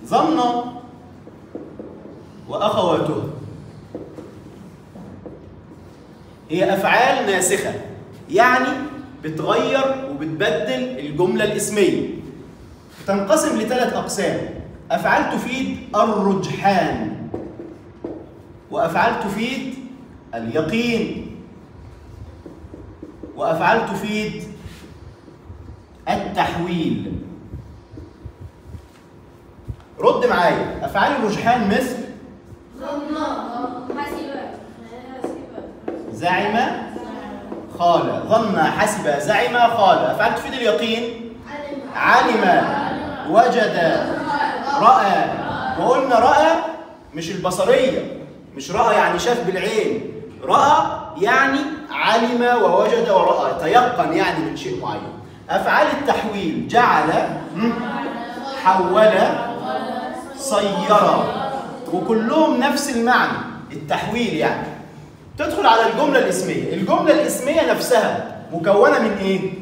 ظن واخواتها هي افعال ناسخه يعني بتغير وبتبدل الجمله الاسميه تنقسم لثلاث اقسام افعال تفيد الرجحان وافعال تفيد اليقين وافعال تفيد التحويل رد معايا افعال الرجحان مثل زعم خال ظن حسب زعم خال افعال تفيد اليقين علم وجد راى وقلنا راى مش البصريه مش راى يعني شاف بالعين راى يعني علم ووجد وراى تيقن يعني من شيء معين افعال التحويل جعل حول صير وكلهم نفس المعنى التحويل يعني تدخل على الجمله الاسميه الجمله الاسميه نفسها مكونه من ايه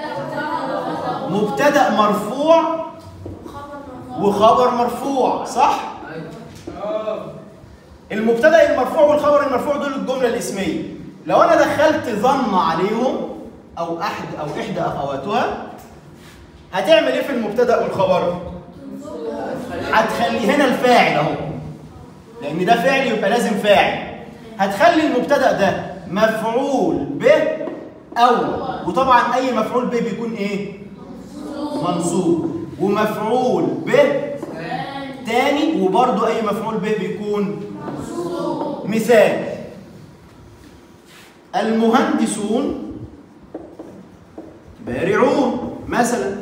مبتدا مرفوع وخبر مرفوع صح المبتدا المرفوع والخبر المرفوع دول الجمله الاسميه لو انا دخلت ظن عليهم او احد او احدى اخواتها هتعمل ايه في المبتدا والخبر هتخلي هنا الفاعل اهو لان ده فعل يبقى لازم فاعل هتخلي المبتدا ده مفعول به اول وطبعا اي مفعول به بيكون ايه منصوب ومفعول به تاني وبرضو اي مفعول به بيكون مثال المهندسون بارعون مثلا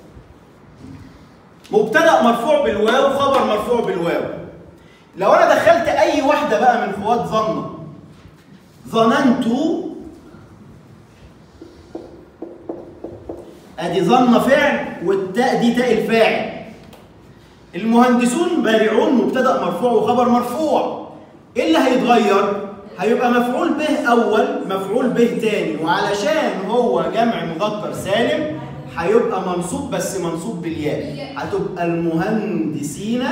مبتدا مرفوع بالواو خبر مرفوع بالواو لو انا دخلت اي واحده بقى من خوات ظن ظننت ادي ظن فعل والتاء دي تاء الفاعل المهندسون بارعون مبتدا مرفوع وخبر مرفوع ايه اللي هيتغير هيبقى مفعول به اول مفعول به تاني وعلشان هو جمع مذكر سالم هيبقى منصوب بس منصوب بالياء هتبقى المهندسين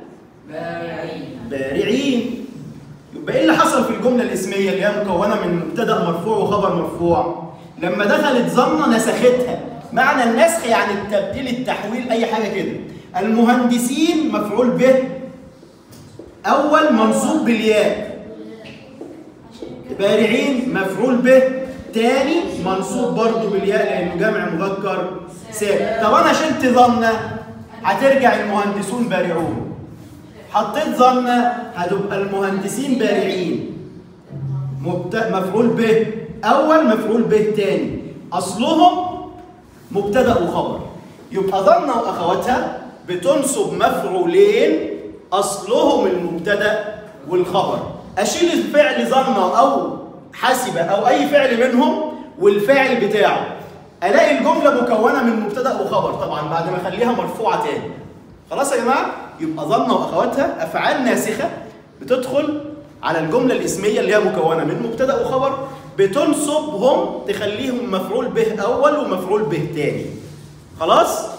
بارعين يبقى ايه اللي حصل في الجمله الاسميه اللي هي مكونه من مبتدا مرفوع وخبر مرفوع لما دخلت ظنه نسختها معنى النسخ يعني التبديل التحويل اي حاجه كده المهندسين مفعول به اول منصوب بالياء بارعين مفعول به تاني منصوب برضه بالياء لانه جمع مذكر سالم طب انا شلت ظنه هترجع المهندسون بارعون حطيت ظنه هتبقى المهندسين بارعين مبت... مفعول به اول مفعول به تاني اصلهم مبتدا وخبر يبقى ظنه واخواتها بتنصب مفعولين اصلهم المبتدا والخبر اشيل الفعل ظنه او حسب او اي فعل منهم والفاعل بتاعه الاقي الجمله مكونه من مبتدا وخبر طبعا بعد ما اخليها مرفوعه تاني خلاص يا جماعه يبقى ظن واخواتها افعال ناسخه بتدخل على الجمله الاسميه اللي هي مكونه من مبتدا وخبر بتنصبهم تخليهم مفعول به اول ومفعول به تاني خلاص